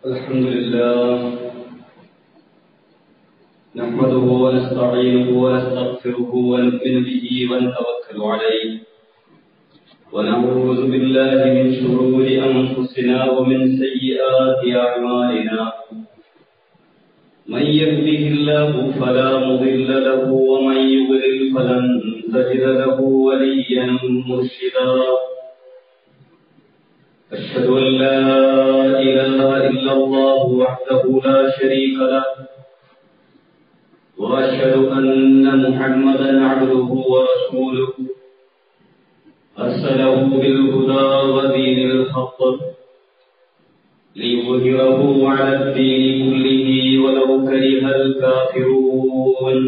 الحمد لله نحمده ونستعينه ونستغفره ونؤمن به ونتوكل عليه ونعوذ بالله من شرور أنفسنا ومن سيئات أعمالنا من يهده الله فلا مضل له ومن يضلل فلن تجد له وليا مرشدا أشهد أن لا إله إلا الله وحده لا شريك له وأشهد أن محمدا عبده ورسوله أرسله بالهدى ودين الحق ليظهره على الدين كله ولو كره الكافرون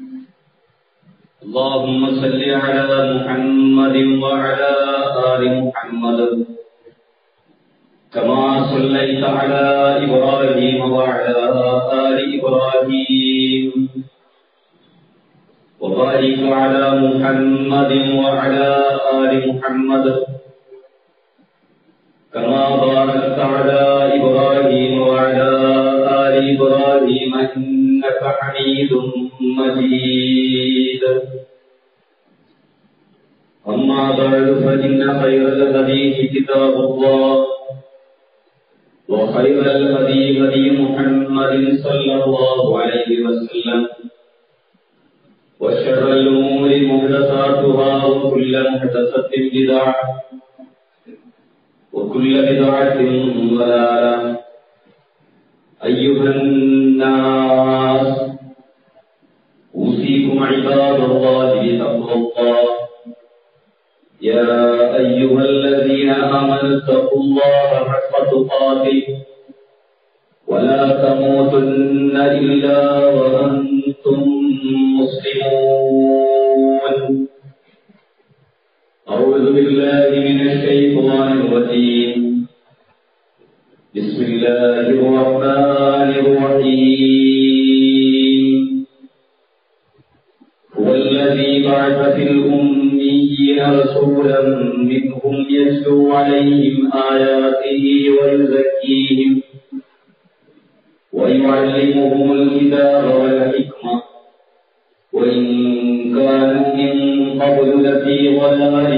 اللهم صل على محمد وعلى آل محمد كما صليت على إبراهيم وعلى آل إبراهيم وبارك على محمد وعلى آل محمد كما باركت على إبراهيم وعلى آل إبراهيم إنك حميد مجيد أما بعد فإن خير الحديث كتاب الله وخير الهدي هدي محمد صلى الله عليه وسلم وشر الأمور محدثاتها وكل محدثة بدعة وكل بدعة ضلالة أيها الناس أوصيكم عباد الله بتقوى الله يا أيها الذين آمنوا اتقوا الله حق تقاته ولا تموتن إلا وأنتم مسلمون أعوذ بالله من الشيطان الرجيم بسم الله الرحمن الرحيم هو الذي بعث في الأميين رسولا منهم يتلو عليهم آياته ويزكيهم ويعلمهم الكتاب والحكمة وإن كانوا من قبل لفي ضلال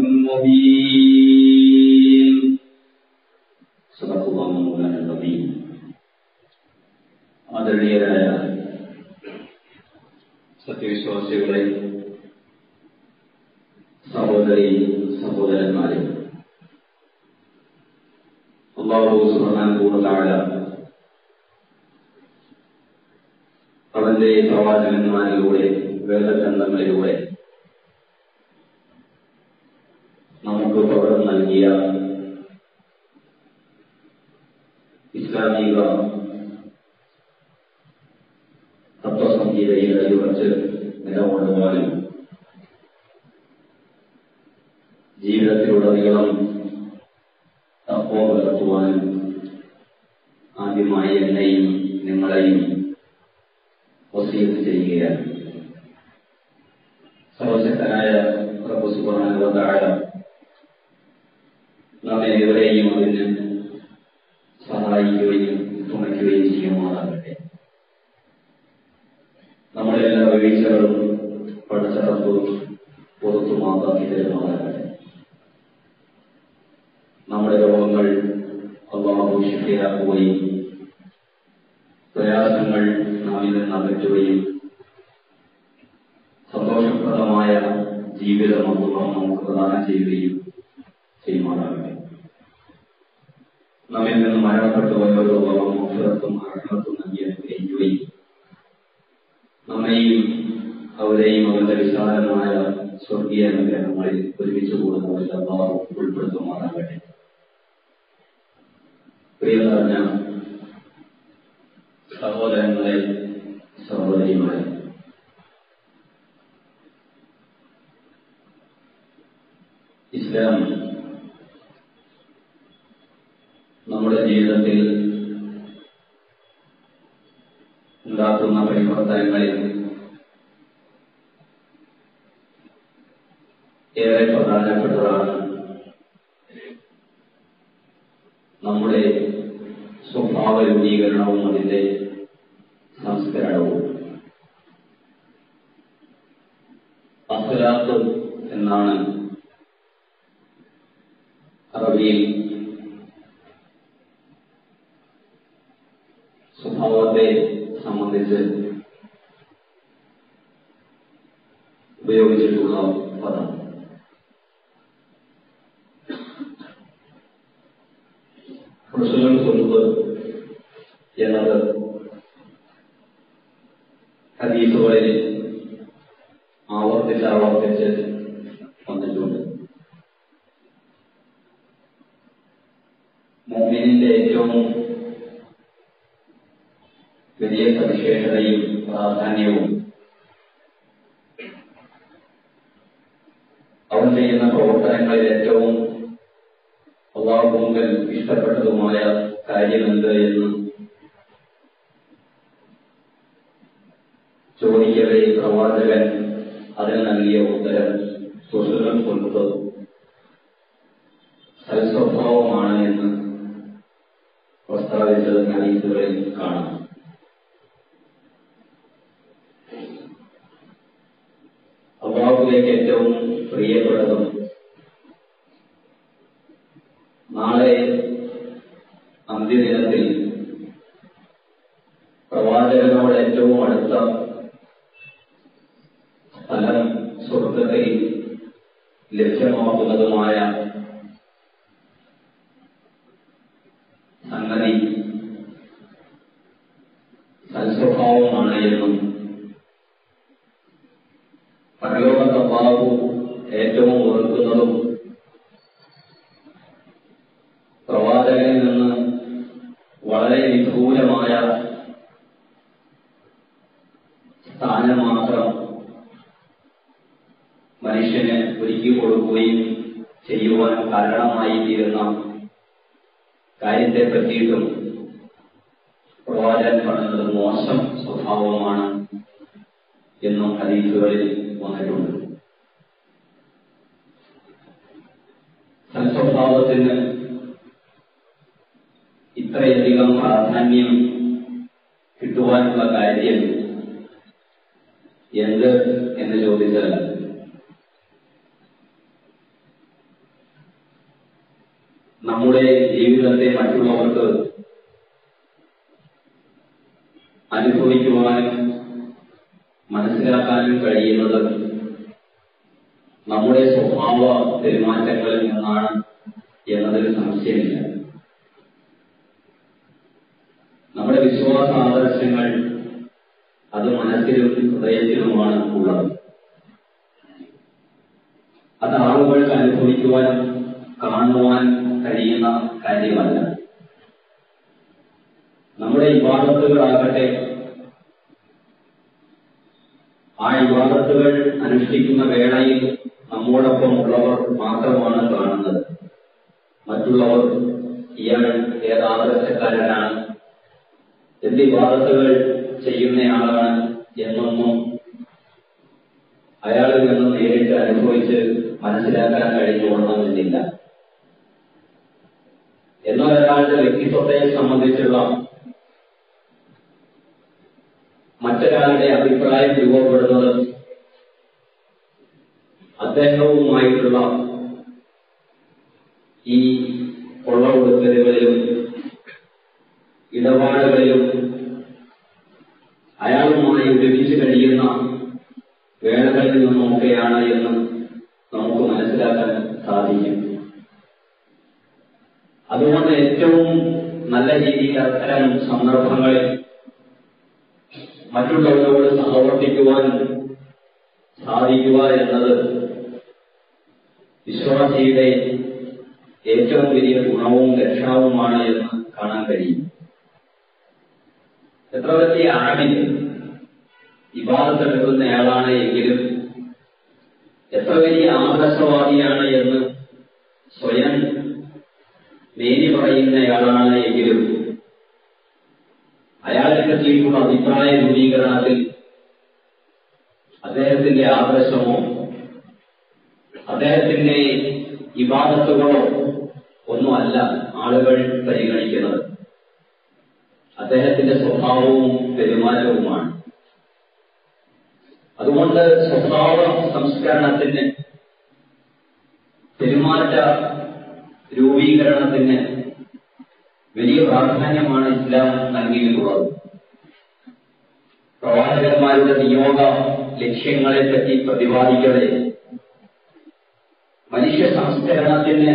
مبين صدق الله مولانا العظيم ആദരണീയരായ സത്യവിശ്വാസികളെ സഹോദരി സഹോദരന്മാരെ അള്ളാഹു സുബ്ഹാനഹുവതആല അവന്റെ പ്രവാചകന്മാരിലൂടെ വേദഗ്രന്ഥങ്ങളിലൂടെ നമുക്ക് പകരം നൽകിയ ഇസ്ലാമിക തത്വസംഹിതയിൽ അടിവച്ച് നിലകൊള്ളുവാനും ജീവിതത്തിലുടനീളം തപ്പോ പുലർത്തുവാനും ആദ്യമായി എന്നെയും നിങ്ങളെയും വസീത്ത് ചെയ്യുകയാണ് സർവശക്തനായ പ്രഭു സുബാനുവതായ നാം ഏവരെയും അതിന് സഹായിക്കുകയും തുണയ്ക്കുകയും ചെയ്യുമാറാകട്ടെ നമ്മുടെ എല്ലാ വീഴ്ചകളും പഠിച്ചറപ്പ് പുറത്തുമാക്കി തരുമാറാകട്ടെ നമ്മുടെ രോഗങ്ങൾ അള്ളാഹു ശിക്ഷയാക്കുകയും പ്രയാസങ്ങൾ നാമിൽ നിന്ന് അകറ്റുകയും സന്തോഷപ്രദമായ ജീവിതം അള്ളാഹു നമുക്ക് പ്രദാനം ചെയ്യുകയും ചെയ്യുമാറാകട്ടെ നമ്മിൽ നിന്ന് മരണപ്പെട്ടു പോയവരോ മോക്ഷത്തും അർഹത്തും നൽകി അനുഗ്രഹിക്കുകയും നമ്മെയും അവരെയും അവരുടെ വിശാലമായ സ്വർഗീയ അനുഗ്രഹങ്ങളിൽ ഒരുമിച്ച് കൂടുന്നവരിൽ അള്ളാഹു ഉൾപ്പെടുത്തുമാറാകട്ടെ പ്രിയ പറഞ്ഞ സഹോദരങ്ങളെ സഹോദരിമാരെ ഇസ്ലാം നമ്മുടെ ജീവിതത്തിൽ ഉണ്ടാക്കുന്ന പരിവർത്തനങ്ങളിൽ ഏറെ പ്രധാനപ്പെട്ടതാണ് നമ്മുടെ സ്വഭാവ രൂപീകരണവും അതിന്റെ സംസ്കരണവും അഖലാത്ത് എന്നാണ് അറബിയിൽ സ്വഭാവത്തെ സംബന്ധിച്ച് ഉപയോഗിച്ചിട്ടുള്ള പദം ഹുസ്നുൽ ഖുൽഖ് എന്നത് ഹദീസുകളിൽ ആവർത്തിച്ച് ആവർത്തിച്ച് വന്നിട്ടുണ്ട് മോമിനിന്റെ ഏറ്റവും വലിയ സവിശേഷതയും പ്രാധാന്യവും അവൻ ചെയ്യുന്ന പ്രവർത്തനങ്ങളിൽ ഏറ്റവും അള്ളാഹു മുമ്പിൽ ഇഷ്ടപ്പെട്ടതുമായ കാര്യമെന്ത് എന്ന് ചോദിക്കവേ പ്രവാചകൻ അതിന് നൽകിയ ഉത്തരം സുഷുരം കൊടുത്ത് സൽസ്വഭാവമാണ് എന്ന് പ്രസ്താവിച്ചത് ഹദീസുകളിൽ കാണാം അള്ളാഹുലേക്ക് ഏറ്റവും പ്രിയപ്പെട്ടതും നാളെ അന്ത്യദിനത്തിൽ പ്രവാചകനോട് ഏറ്റവും അടുത്ത സ്ഥലം സ്വർഗത്തിൽ ലഭ്യമാക്കുന്നതുമായ സംഗതി സൽസ്വഭാവമാണ് എന്നും പരലോകത്തെ ബാബു ഏറ്റവും വെറുക്കുന്നതും പ്രവാചകനിൽ നിന്ന് വളരെ വിദൂരമായ സ്ഥാനം മാത്രം മനുഷ്യന് ഒരുക്കി കൊടുക്കുകയും ചെയ്യുവാൻ കാരണമായി തീരുന്ന കാര്യത്തെ പറ്റിയിട്ടും പ്രവാചകൻ പറഞ്ഞത് മോശം സ്വഭാവമാണ് എന്നും ഹദീസുകളിൽ വന്നിട്ടുണ്ട് സൽസ്വഭാവത്തിന് ഇത്രയധികം പ്രാധാന്യം കിട്ടുവാനുള്ള കാര്യം എന്ത് എന്ന് ചോദിച്ചാൽ നമ്മുടെ ജീവിതത്തെ മറ്റുള്ളവർക്ക് അനുഭവിക്കുവാനും മനസ്സിലാക്കാനും കഴിയുന്നത് നമ്മുടെ സ്വഭാവ പെരുമാറ്റങ്ങളിൽ നിന്നാണ് എന്നതിൽ സംശയമില്ല നമ്മുടെ വിശ്വാസ ആദർശങ്ങൾ അത് മനസ്സിലും ഹൃദയത്തിലുമാണ് ഉള്ളത് അത് ആളുകൾക്ക് അനുഭവിക്കുവാൻ കാണുവാൻ കഴിയുന്ന കാര്യമല്ല നമ്മുടെ ഇബാദത്തുകളാകട്ടെ ആ ഇബാദത്തുകൾ അനുഷ്ഠിക്കുന്ന വേളയിൽ നമ്മോടൊപ്പം ഉള്ളവർ മാത്രമാണ് കാണുന്നത് മറ്റുള്ളവർ ഇയാൾ ഏതാദർശക്കാരനാണ് എന്ത് ഇബാദത്തുകൾ ചെയ്യുന്നയാളാണ് എന്നൊന്നും അയാളിൽ നിന്ന് നേരിട്ട് അനുഭവിച്ച് മനസ്സിലാക്കാൻ കഴിഞ്ഞുകൊള്ളണമെന്നില്ല എന്നാൽ ഒരാളുടെ വ്യക്തിത്വത്തെ സംബന്ധിച്ചുള്ള മറ്റൊരാളുടെ അഭിപ്രായം രൂപപ്പെടുന്നത് അദ്ദേഹവുമായിട്ടുള്ള ഈ കൊള്ള കൊടുക്കലുകളിലും ഇടപാടുകളിലും അയാളുമായി ഒരുമിച്ച് കഴിയുന്ന വേളകളിൽ നിന്നൊക്കെയാണ് എന്ന് നമുക്ക് മനസ്സിലാക്കാൻ സാധിക്കും അതുകൊണ്ട് ഏറ്റവും നല്ല രീതിയിൽ അത്തരം സന്ദർഭങ്ങളിൽ മറ്റുള്ളവരോട് സഹവർത്തിക്കുവാൻ സാധിക്കുക എന്നത് വിശ്വാസിയുടെ ഏറ്റവും വലിയ ഗുണവും ലക്ഷണവുമാണ് എന്ന് കാണാൻ കഴിയും എത്ര വലിയ ആണിൽ വിവാദത്തെടുക്കുന്നയാളാണ് എങ്കിലും എത്ര വലിയ ആദർശവാദിയാണ് എന്ന് സ്വയം മേനി പറയുന്നയാളാണ് എങ്കിലും അയാളെ പറ്റിയിട്ടുള്ള അഭിപ്രായ രൂപീകരണത്തിൽ അദ്ദേഹത്തിന്റെ ആദർശമോ അദ്ദേഹത്തിന്റെ ഇബാദത്തുകളോ ഒന്നുമല്ല ആളുകൾ പരിഗണിക്കുന്നത് അദ്ദേഹത്തിന്റെ സ്വഭാവവും പെരുമാറ്റവുമാണ് അതുകൊണ്ട് സ്വഭാവ സംസ്കരണത്തിന് പെരുമാറ്റ രൂപീകരണത്തിന് വലിയ പ്രാധാന്യമാണ് ഇസ്ലാം നൽകിയിട്ടുള്ളത് പ്രവാചകന്മാരുടെ നിയോഗ ലക്ഷ്യങ്ങളെപ്പറ്റി പ്രതിപാദിക്കവേ മനുഷ്യ സംസ്കരണത്തിന്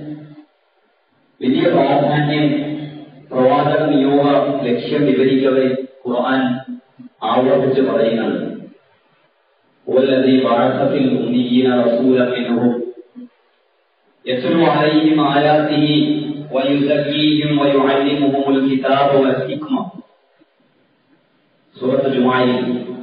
വലിയ പ്രാധാന്യം പ്രവാചക നിയോഗ ലക്ഷ്യം വിവരിക്കവേ ഖുർആൻ ആവർത്തിച്ച് പറയുന്നുണ്ട് والذي بعث في الأميين رسولا منهم يتلو عليهم آياته ويزكيهم ويعلمهم الكتاب والحكمة സൂറത്ത് ജുമായിൽ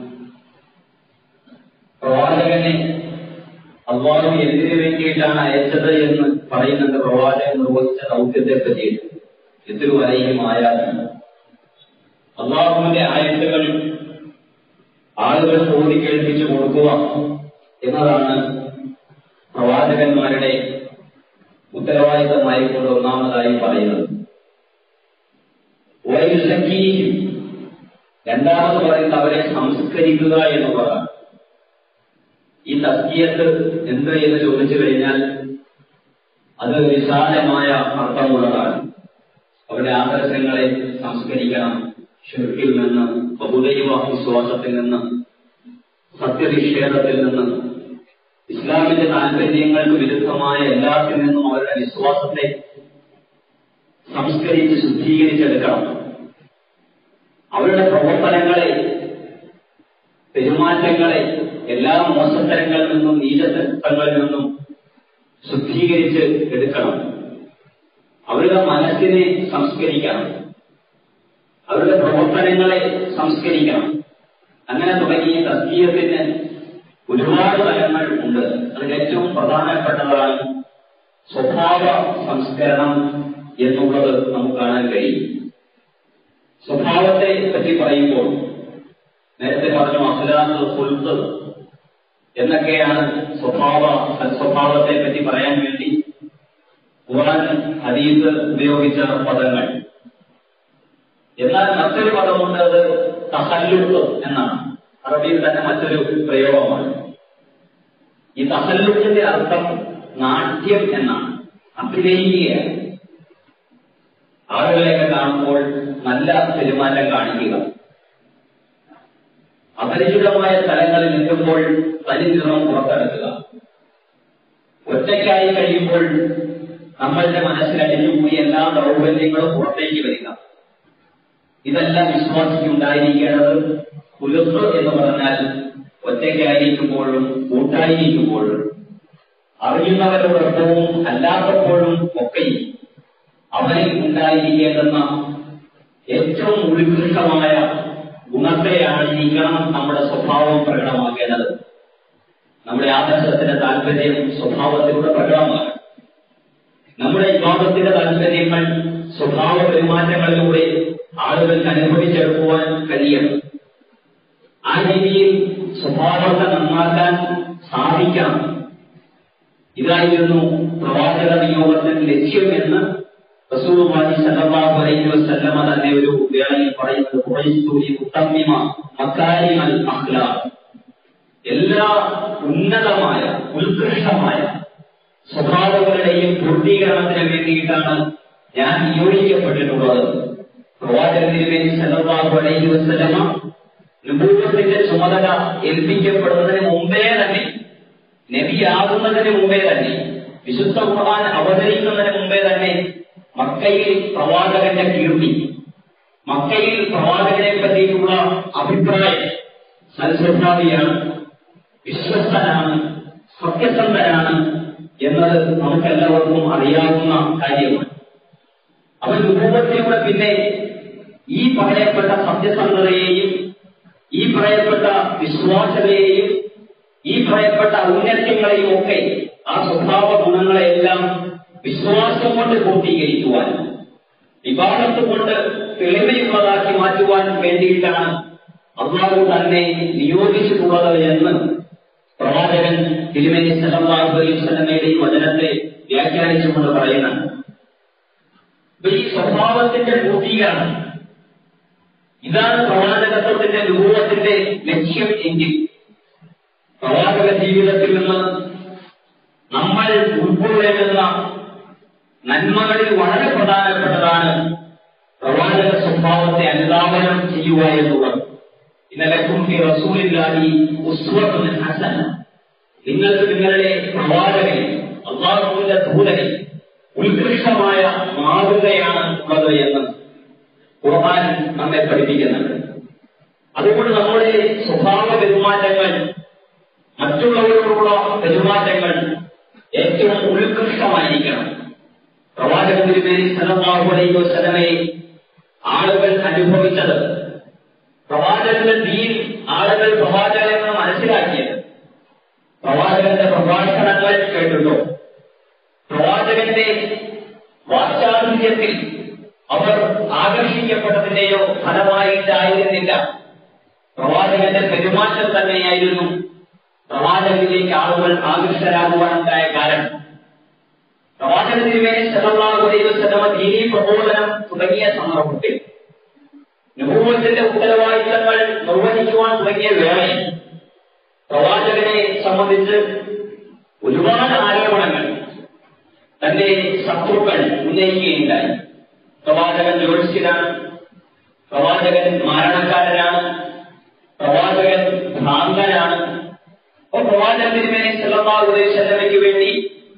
പ്രവാചകനെ അള്ളാഹു എന്തിനു വേണ്ടിയിട്ടാണ് അയച്ചത് എന്ന് പറയുന്നുണ്ട് പ്രവാചകൻ നിർവഹിച്ച ദൗത്യത്തെ പറ്റി എത്തിരു വരെയും ആയാതാണ് അള്ളാഹുവിന്റെ ആയത്തുകൾ ആളുകൾ ചോദി കേൾപ്പിച്ചു കൊടുക്കുക എന്നതാണ് പ്രവാചകന്മാരുടെ ഉത്തരവാദിത്തമായി കൊണ്ട് ഒന്നാമതായി പറയുന്നത് വൈസഖീയും രണ്ടാമത് പറയുന്നത് അവരെ സംസ്കരിക്കുക എന്നുള്ളതാണ് ഈ തസ്കിയത്ത് എന്ത് എന്ന് ചോദിച്ചു കഴിഞ്ഞാൽ അത് വിശാലമായ അർത്ഥമുള്ളതാണ് അവരുടെ ആദർശങ്ങളെ സംസ്കരിക്കണം ഷിർക്കിൽ നിന്ന് ബഹുദൈവ വിശ്വാസത്തിൽ നിന്ന് സത്യനിഷേധത്തിൽ നിന്ന് ഇസ്ലാമിന്റെ താല്പര്യങ്ങൾക്ക് വിരുദ്ധമായ എല്ലാത്തിൽ നിന്നും അവരുടെ വിശ്വാസത്തെ സംസ്കരിച്ച് ശുദ്ധീകരിച്ചെടുക്കണം അവരുടെ പ്രവർത്തനങ്ങളെ പെരുമാറ്റങ്ങളെ എല്ലാ മോശത്തരങ്ങളിൽ നിന്നും നീചത്തരങ്ങളിൽ നിന്നും ശുദ്ധീകരിച്ച് എടുക്കണം അവരുടെ മനസ്സിനെ സംസ്കരിക്കണം അവരുടെ പ്രവർത്തനങ്ങളെ സംസ്കരിക്കണം അങ്ങനെ തുടങ്ങിയ തസ്കീയത്തിന് ഒരുപാട് തലങ്ങൾ ഉണ്ട് അതിൽ ഏറ്റവും പ്രധാനപ്പെട്ടതാണ് സ്വഭാവ സംസ്കരണം എന്നുള്ളത് നമുക്ക് കാണാൻ കഴിയും സ്വഭാവത്തെ പറ്റി പറയുമ്പോൾ നേരത്തെ പറഞ്ഞു അഖലാഖ് ഹുൽഖ് എന്നൊക്കെയാണ് സ്വഭാവ സൽസ്വഭാവത്തെ പറ്റി പറയാൻ വേണ്ടി ഖുർആൻ ഹദീസ് ഉപയോഗിച്ച പദങ്ങൾ എന്നാൽ മറ്റൊരു പദമുണ്ട് അത് തഹല്ലുക്ക് എന്നാണ് അറബിയിൽ തന്നെ മറ്റൊരു പ്രയോഗമാണ് ഈ തഹല്ലുക്കിന്റെ അർത്ഥം നാട്യം എന്നാണ് അഭിനയിക്കുകയാണ് ആളുകളെയൊക്കെ കാണുമ്പോൾ നല്ല പെരുമാറ്റം കാണിക്കുക അപരിചിതമായ സ്ഥലങ്ങളിൽ നിൽക്കുമ്പോൾ തനിനിറം പുറത്തെടുക്കുക ഒറ്റയ്ക്കായി കഴിയുമ്പോൾ നമ്മളുടെ മനസ്സിൽ അടിഞ്ഞുകൂടി എല്ലാ ദൗർബല്യങ്ങളും പുറത്തേക്ക് വരിക ഇതെല്ലാം വിശ്വാസിക്ക് ഉണ്ടായിരിക്കേണ്ടത് കുലുക്ക് എന്ന് പറഞ്ഞാൽ ഒറ്റയ്ക്കായിരിക്കുമ്പോഴും കൂട്ടായിരിക്കുമ്പോഴും അറിയുന്നവരോടൊപ്പവും അല്ലാത്തപ്പോഴും ഒക്കെയും അവനിൽ ഉണ്ടായിരിക്കേണ്ടുന്ന ഏറ്റവും ഉത്കൃഷ്ടമായ ഗുണത്തെയായിരിക്കണം നമ്മുടെ സ്വഭാവം പ്രകടമാക്കേണ്ടത് നമ്മുടെ ആദർശത്തിന്റെ താല്പര്യം സ്വഭാവത്തിലൂടെ പ്രകടമാകണം നമ്മുടെ വിവാദത്തിന്റെ താല്പര്യങ്ങൾ സ്വഭാവ പെരുമാറ്റങ്ങളിലൂടെ ആളുകൾക്ക് അനുഭവിച്ചെടുക്കുവാൻ കഴിയണം ആ രീതിയിൽ സ്വഭാവത്തെ നന്നാക്കാൻ സാധിക്കണം ഇതായിരുന്നു പ്രവാചക നിയോഗത്തിന്റെ ലക്ഷ്യമെന്ന് റസൂലുള്ളാഹി സ്വല്ലല്ലാഹു അലൈഹി വസല്ലമ തന്നെ ഒരു വേളയിൽ പറയുന്നത് ഖുറൈശു ലി ഉത്തമ്മിമ മകാരിമൽ അഖ്ലാഖ് എല്ലാ ഉന്നതമായ ഉത്കൃഷ്ടമായ സ്വഭാവങ്ങളുടെയും പൂർത്തീകരണത്തിന് വേണ്ടിയിട്ടാണ് ഞാൻ നിയോഗിക്കപ്പെട്ടിട്ടുള്ളത് പ്രവാചകൻ തിരുമേനി സല്ലല്ലാഹു അലൈഹി വസല്ലമ നുബൂവത്തിന്റെ ചുമതല ഏൽപ്പിക്കപ്പെടുന്നതിന് മുമ്പേ തന്നെ നബിയാകുന്നതിന് മുമ്പേ തന്നെ വിശുദ്ധ ഖുർആൻ അവതരിക്കുന്നതിന് മുമ്പേ തന്നെ മക്കയിൽ പ്രവാചകന്റെ കീർത്തി മക്കയിൽ പ്രവാചകനെ പറ്റിയിട്ടുള്ള അഭിപ്രായം സൽസ്വഭാവിയാണ് വിശ്വസ്തനാണ് സത്യസന്ധനാണ് എന്നത് നമുക്കെല്ലാവർക്കും അറിയാവുന്ന കാര്യമാണ് അവൻ രൂപത്തിലൂടെ പിന്നെ ഈ പറയപ്പെട്ട സത്യസന്ധതയെയും ഈ പറയപ്പെട്ട വിശ്വാസതയെയും ഈ പറയപ്പെട്ട ഔന്നത്യങ്ങളെയും ഒക്കെ ആ സ്വഭാവ ഗുണങ്ങളെയെല്ലാം വിശ്വാസം കൊണ്ട് പൂർത്തീകരിക്കുവാൻ വിവാദത്ത് കൊണ്ട് തെളിമയുള്ളതാക്കി മാറ്റുവാൻ വേണ്ടിയിട്ടാണ് അള്ളാഹു തന്നെ നിയോഗിച്ചിട്ടുള്ളത് എന്ന് പ്രവാചകൻ തിരുമേനി സല്ലല്ലാഹു അലൈഹി വസല്ലമയുടെ ഈ വചനത്തെ വ്യാഖ്യാനിച്ചുകൊണ്ട് പറയുന്നുണ്ട് അപ്പൊ ഈ സ്വഭാവത്തിന്റെ പൂർത്തീകരണം ഇതാണ് പ്രവാചകത്വത്തിന്റെ രൂപത്തിന്റെ ലക്ഷ്യം എങ്കിൽ പ്രവാചക ജീവിതത്തിൽ നിന്ന് നമ്മൾ ഉൾക്കൊള്ളേണ്ടുന്ന നന്മകളിൽ വളരെ പ്രധാനപ്പെട്ടതാണ് പ്രവാചക സ്വഭാവത്തെ അനുധാവനം ചെയ്യുക എന്നുള്ളത് ഇന്നലക്കും ഫി റസൂലില്ലാഹി ഉസ്വത്തുൻ ഹസന നിങ്ങൾക്ക് നിങ്ങളുടെ പ്രവാചകനെ അള്ളാഹുവിന്റെ ദൂതനെ ഉത്കൃഷ്ടമായ മാതൃകയാണ് ഉള്ളത് എന്ന് ഖുർആൻ നമ്മെ പഠിപ്പിക്കുന്നുണ്ട് അതുകൊണ്ട് നമ്മുടെ സ്വഭാവ പെരുമാറ്റങ്ങൾ മറ്റുള്ളവരോടുള്ള പെരുമാറ്റങ്ങൾ ഏറ്റവും ഉത്കൃഷ്ടമായിരിക്കണം പ്രവാചക തിരുമേനി സല്ലല്ലാഹു അലൈഹി വസല്ലമയെ ആളുകൾ അനുഭവിച്ചത് പ്രവാചകന്റെ ദീൻ ആളുകൾ പ്രവാചകനെന്ന് മനസ്സിലാക്കിയത് പ്രവാചകന്റെ പ്രഭാഷണങ്ങൾ കേട്ടിട്ടോ പ്രവാചകന്റെ വാചാതുര്യത്തിൽ അവർ ആകർഷിക്കപ്പെട്ടതിന്റെയോ ഫലമായിട്ടായിരുന്നില്ല പ്രവാചകന്റെ പെരുമാറ്റം തന്നെയായിരുന്നു പ്രവാചകനിലേക്ക് ആളുകൾ ആകർഷരാകുവാനുണ്ടായ കാരണം പ്രവാചക തിരുമേനി സല്ലല്ലാഹു അലൈഹി വസല്ലമ ദീനീ പ്രബോധനം തുടങ്ങിയ സന്ദർഭത്തിൽ നുപൂവത്തിന്റെ ഉത്തരവാദിത്തങ്ങൾ നിർവഹിക്കുവാൻ തുടങ്ങിയ വേളയിൽ പ്രവാചകനെ സംബന്ധിച്ച് ഒരുപാട് ആരോപണങ്ങൾ തന്റെ ശത്രുക്കൾ ഉന്നയിക്കുകയുണ്ടായി പ്രവാചകൻ ജ്യോത്സ്യനാണ് പ്രവാചകൻ മരണക്കാരനാണ് പ്രവാചകൻ ഭ്രാന്തനാണ് അപ്പൊ പ്രവാചകൻ തിരുമേനി സല്ലല്ലാഹു അലൈഹി വസല്ലമയ്ക്ക് വേണ്ടി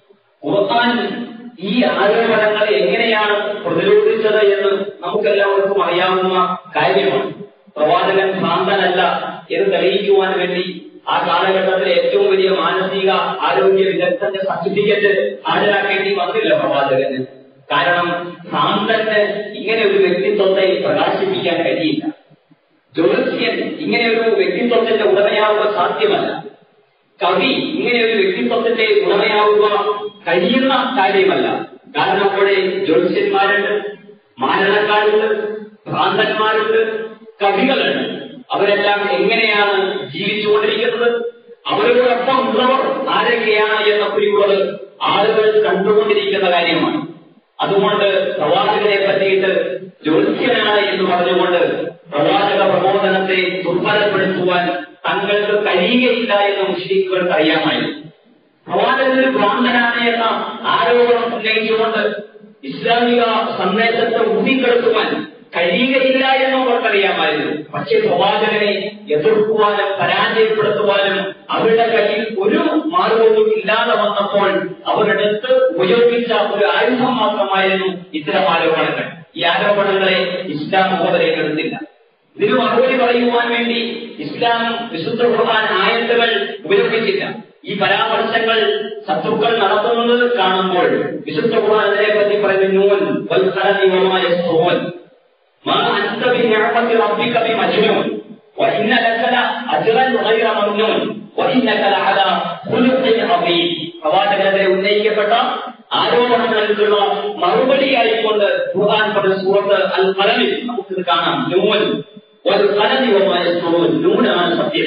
ഖുർആൻ ഈ ആരോപണങ്ങൾ എങ്ങനെയാണ് പ്രതിരോധിച്ചത് എന്ന് നമുക്കെല്ലാവർക്കും അറിയാവുന്ന കാര്യമാണ് പ്രവാചകൻ ഭ്രാന്തനല്ല എന്ന് തെളിയിക്കുവാൻ വേണ്ടി ആ കാലഘട്ടത്തിലെ ഏറ്റവും വലിയ മാനസിക ആരോഗ്യ വിദഗ്ധന്റെ സർട്ടിഫിക്കറ്റ് ഹാജരാക്കേണ്ടി വന്നില്ല പ്രവാചകന് കാരണം ഭ്രാന്തന് ഇങ്ങനെ ഒരു വ്യക്തിത്വത്തെ പ്രകാശിപ്പിക്കാൻ കഴിയില്ല ജ്യോത്സ്യൻ ഇങ്ങനെ ഒരു വ്യക്തിത്വത്തിന്റെ ഉടമയാവുക സാധ്യമല്ല കവി ഇങ്ങനെ ഒരു വ്യക്തിത്വത്തിന്റെ ഉടമയാവുക കഴിയുന്ന കാര്യമല്ല കാരണം അവിടെ ജ്യോത്സ്യന്മാരുണ്ട് മാരണക്കാരുണ്ട് ഭ്രാന്തന്മാരുണ്ട് കവികളുണ്ട് അവരെല്ലാം എങ്ങനെയാണ് ജീവിച്ചുകൊണ്ടിരിക്കുന്നത് അവരോടൊപ്പം ഉള്ളവർ ആരൊക്കെയാണ് എന്ന കുറിവുകൾ ആളുകൾ കണ്ടുകൊണ്ടിരിക്കുന്ന കാര്യമാണ് അതുകൊണ്ട് പ്രവാചകനെ പറ്റിയിട്ട് ജ്യോത്സ്യനാണ് എന്ന് പറഞ്ഞുകൊണ്ട് പ്രവാചക പ്രബോധനത്തെ ദുർബലപ്പെടുത്തുവാൻ തങ്ങൾക്ക് കഴിയുകയില്ല എന്ന് മുസ്ലിംകൾക്ക് അറിയാമായിരുന്നു പ്രവാചകൻ ഒരു ഭ്രാന്തനാണ് എന്ന ആരോപണം ഉന്നയിച്ചുകൊണ്ട് ഇസ്ലാമിക സന്ദേശത്തെ ഊതിക്കെടുത്തുവാൻ കഴിയുകയില്ല എന്ന് അവർക്കറിയാമായിരുന്നു പക്ഷേ പ്രവാചകനെ എതിർക്കുവാനും പരാജയപ്പെടുത്തുവാനും അവരുടെ കയ്യിൽ ഒരു മാർഗവും ഇല്ലാതെ വന്നപ്പോൾ അവരെടുത്ത് ഉപയോഗിച്ച ഒരു ആയുധം മാത്രമായിരുന്നു ഇത്തരം ആരോപണങ്ങൾ ഈ ആരോപണങ്ങളെ ഇസ്ലാം ഉപകരിക്കെടുത്തില്ല ഇതിന് മറുപടി പറയുവാൻ വേണ്ടി ഇസ്ലാം വിശുദ്ധ ഖുർആൻ ആയത്തുകൾ ഉപയോഗിച്ചില്ല ഈ പരാമർശങ്ങൾ ശത്രുക്കൾ നടത്തുന്നത് കാണുമ്പോൾ വിശുദ്ധ ഖുർആൻ അതിനെ പറ്റി പറയുന്നു നൂൻ വൽ ഖലമി വമാ യസ്റൂൻ മാ അൻത ബിനിഅമതി റബ്ബിക ബിമജ്നൂൻ وإن لك لأجرا غير ممنون وإنك لعلى خلق عظيم പ്രവാചകനെതിരെ ഉന്നയിക്കപ്പെട്ട ആരോപണങ്ങൾക്കുള്ള മറുപടിയായിക്കൊണ്ട് ഖുർആൻ പറഞ്ഞ സൂറത്ത് അൽ ഖലമിൽ നമുക്കിത് കാണാം നൂൻ വൽ ഖലമി വമാ യസ്റൂൻ നൂനാണ് സത്യം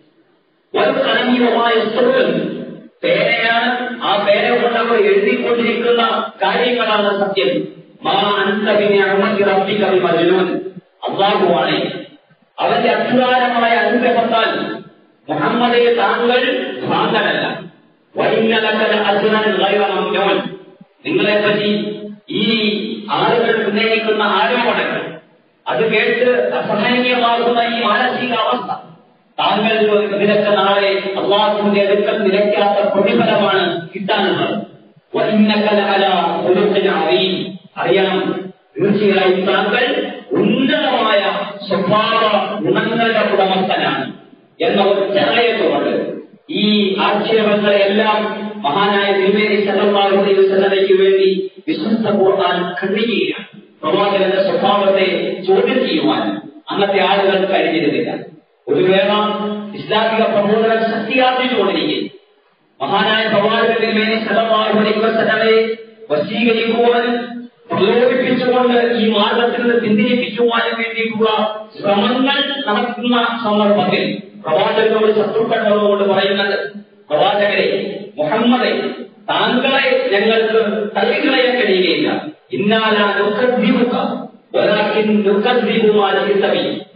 വൽ ഖലമി വമാ യസ്റൂൻ പേനയാണ് ആ പേന കൊണ്ട് അവർ എഴുതിക്കൊണ്ടിരിക്കുന്ന കാര്യങ്ങളാണ് സത്യം മാ അൻത ബിനിഅമതി റബ്ബിക ബിമജ്നൂൻ അല്ലാഹുവാണ് അവന്റെ അധികാരമായ അനുഗ്രഹത്താൽ മുഹമ്മദെ താങ്കൾ ഭ്രാന്തനല്ല വൈന്നലക്കല അസുരൻ ഗൈറമോൻ നിങ്ങളെ പറ്റി ഈ ആളുകൾ ഉന്നയിക്കുന്ന ആരോപണങ്ങൾ അത് കേട്ട് അസഹനീയമാകുന്ന ഈ മാനസികാവസ്ഥ താങ്കൾക്ക് ഇതിനൊക്കെ നാളെ അള്ളാഹുവിന്റെ അടുക്കൽ നിലയ്ക്കാത്ത പ്രതിഫലമാണ് കിട്ടാനുള്ളത് വൈന്നക്കല അല അറിയും അറിയണം തീർച്ചയായും താങ്കൾ ഉന്നതമായ സ്വഭാവ ഗുണങ്ങളുടെ ഉടമസ്ഥനാണ് എന്ന ഒറ്റയത്തുകൊണ്ട് ഈ ആക്ഷേപങ്ങളെല്ലാം മഹാനായ തിരുമേനി സല്ലല്ലാഹു അലൈഹി വസല്ലമയ്ക്ക് വേണ്ടി വിശുദ്ധ ഖുർആൻ ഖണ്ഡിക്കുകയാണ് പ്രവാചകന്റെ സ്വഭാവത്തെ ചോദ്യം ചെയ്യുവാൻ അന്നത്തെ ആളുകൾ കഴിഞ്ഞിരുന്നില്ല ഒരു വേള ഇസ്ലാമിക പ്രബോധനം ശക്തിയാർജിച്ചുകൊണ്ടിരിക്കെ മഹാനായ പ്രവാചകൻ തിരുമേനി സല്ലല്ലാഹു അലൈഹി വസല്ലമയെ വശീകരിക്കുവാനും പ്രലോഭിപ്പിച്ചുകൊണ്ട് ഈ മാർഗത്തിൽ നിന്ന് പിന്തിരിപ്പിക്കുവാനും വേണ്ടിയിട്ടുള്ള ശ്രമങ്ങൾ നടത്തുന്ന സന്ദർഭത്തിൽ പ്രവാചകനോട് ശത്രുക്കൾ വന്നുകൊണ്ട് പറയുന്നത് പ്രവാചകരെ മുഹമ്മദെ താങ്കളെ ഞങ്ങൾക്ക് തള്ളിക്കളയാൻ കഴിയുകയില്ല ഇന്നാലാ നുക്കദ്ദിബുക വലാകിൻ നുക്കദ്ദിബു മാ ലഹിസബി